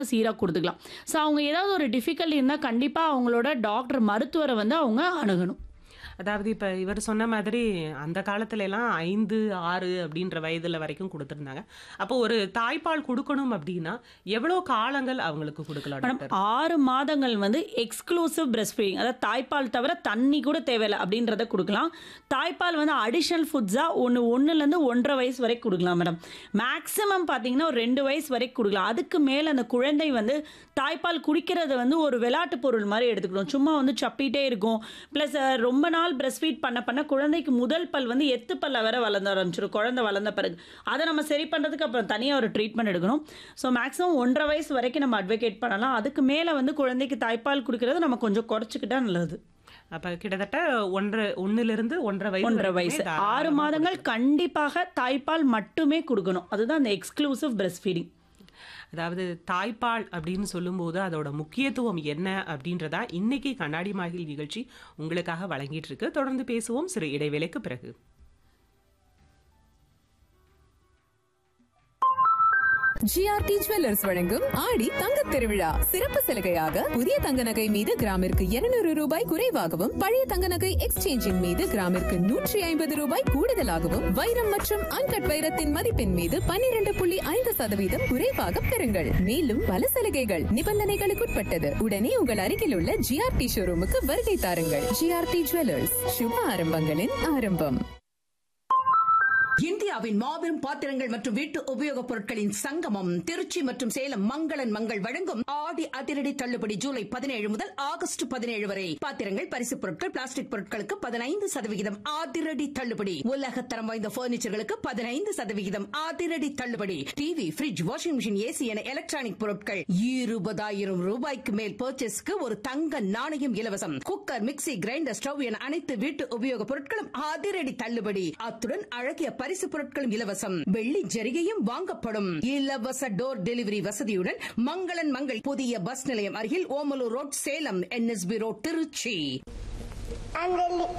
சீராக கொடுத்துக்கலாம் ஸோ அவங்க ஏதாவது ஒரு டிஃபிகல்ட்டி இருந்தால் கண்டிப்பாக அவங்களோட டாக்டர் மருத்துவரை வந்து அவங்க அணுகணும் அதாவது இப்ப இவர் சொன்ன மாதிரி அந்த காலத்துல எல்லாம் ஐந்து ஆறு அப்படின்ற வயதுல வரைக்கும் கொடுத்திருந்தாங்க அப்போ ஒரு தாய்ப்பால் கொடுக்கணும் அப்படின்னா எவ்வளவு காலங்கள் அவங்களுக்கு கொடுக்கலாம் மேடம் டாக்டர் ஆறு மாதங்கள் வந்து எக்ஸ்க்ளூசிவ் பிரஸ்ட் ஃபீடிங் அதாவது தாய்ப்பால் தவிர தண்ணி கூட தேவையில்லை அப்படின்றத கொடுக்கலாம் தாய்ப்பால் வந்து அடிஷ்னல் ஃபுட்ஸாக ஒன்று ஒன்றுலேருந்து ஒன்றரை வயசு வரைக்கும் கொடுக்கலாம் மேடம் மேக்ஸிமம் பார்த்தீங்கன்னா ஒரு ரெண்டு வயசு வரைக்கும் கொடுக்கலாம் அதுக்கு மேலே அந்த குழந்தை வந்து தாய்ப்பால் குடிக்கிறத வந்து ஒரு விளையாட்டு பொருள் மாதிரி எடுத்துக்கணும் சும்மா வந்து சப்பிட்டே இருக்கும் ப்ளஸ் ரொம்ப நாள் பிரஸ்ட் ஃபீட் பண்ண பண்ண குழந்தைக்கு முதல் பல் வந்து எத்து பல்ல வேற வளர்ந்து ஆரம்பிச்சிடும் குழந்தை வளர்ந்த பிறகு அதை நம்ம சரி பண்ணுறதுக்கு அப்புறம் தனியாக ஒரு ட்ரீட்மெண்ட் எடுக்கணும் ஸோ மேக்ஸிமம் ஒன்றரை வயசு வரைக்கும் நம்ம அட்வொகேட் பண்ணலாம் அதுக்கு மேலே வந்து குழந்தைக்கு தாய்ப்பால் குடிக்கிறது நம்ம கொஞ்சம் குறைச்சிக்கிட்டா நல்லது அப்ப கிட்டத்தட்ட ஒன்றரை ஒண்ணுல இருந்து ஒன்றரை வயசு ஒன்றரை வரைக்குமே வயசு தாராளமா ஆறு மாதங்கள் கண்டிப்பாக தாய்ப்பால் மட்டுமே கொடுக்கணும் அதுதான் அந்த எக்ஸ்க்ளூசிவ் பிரஸ்ட் ஃபீடிங் அதாவது தாய்ப்பால் அப்படின்னு சொல்லும்போது அதோட முக்கியத்துவம் என்ன அப்படின்றதா இன்னைக்கு கண்ணாடி மாகில் நிகழ்ச்சி உங்களுக்காக வழங்கிட்டு இருக்கு தொடர்ந்து பேசுவோம் சிறு இடைவேளைக்கு பிறகு ஜிஆர்டி ஜுவல்லர்ஸ் வழங்கும் ஆடி தங்கத் திருவிழா சிறப்பு சலுகையாக புதிய தங்க நகை மீது கிராமிற்கு 200 ரூபாய் குறைவாகவும் பழைய தங்க நகை எக்ஸ்சேஞ்சின் மீது கிராமிற்கு நூற்றி ஐம்பது ரூபாய் கூடுதலாகவும் வைரம் மற்றும் அன்கட் வைரத்தின் மதிப்பின் மீது 12.5% புள்ளி ஐந்து சதவீதம் குறைவாக பெறுங்கள் மேலும் பல சலுகைகள் நிபந்தனைகளுக்குட்பட்டது உடனே உங்கள் அருகில் உள்ள ஜிஆர்டி ஷோரூமுக்கு வருகை தாருங்கள் ஜிஆர்டி ஜுவல்லர்ஸ் சுப ஆரம்பங்களின் ஆரம்பம் இந்தியாவின் மாபெரும் பாத்திரங்கள் மற்றும் வீட்டு உபயோகப் பொருட்களின் சங்கமம் திருச்சி மற்றும் சேலம் மங்களன் மங்கள் வழங்கும் ஆடி அதிரடி தள்ளுபடி ஜூலை பதினேழு முதல் ஆகஸ்ட் பதினேழு வரை பாத்திரங்கள் பரிசுப் பொருட்கள் பிளாஸ்டிக் பொருட்களுக்கு பதினைந்து சதவிகிதம் அதிரடி தள்ளுபடி உலக தரம் வாய்ந்த பர்னிச்சர்களுக்கு பதினைந்து சதவிகிதம் அதிரடி தள்ளுபடி TV fridge washing machine AC என எலக்ட்ரானிக் பொருட்கள் இருபதாயிரம் ரூபாய்க்கு மேல் பர்ச்சேஸ்க்கு ஒரு தங்க நாணயம் இலவசம் குக்கர் மிக்ஸி கிரைண்டர் ஸ்டவ் என அனைத்து வீட்டு உபயோகப் பொருட்களும் அதிரடி தள்ளுபடி அத்துடன் அழகிய பரிசு பொருட்களும் இலவசம் வெள்ளி ஜரிகையும் வாங்கப்படும் இலவச டோர் டெலிவரி வசதியுடன் மங்களன் மங்கள் புதிய பஸ் நிலையம் அருகில் Omalur road Salem NSB road Tiruchi அஞ்சலி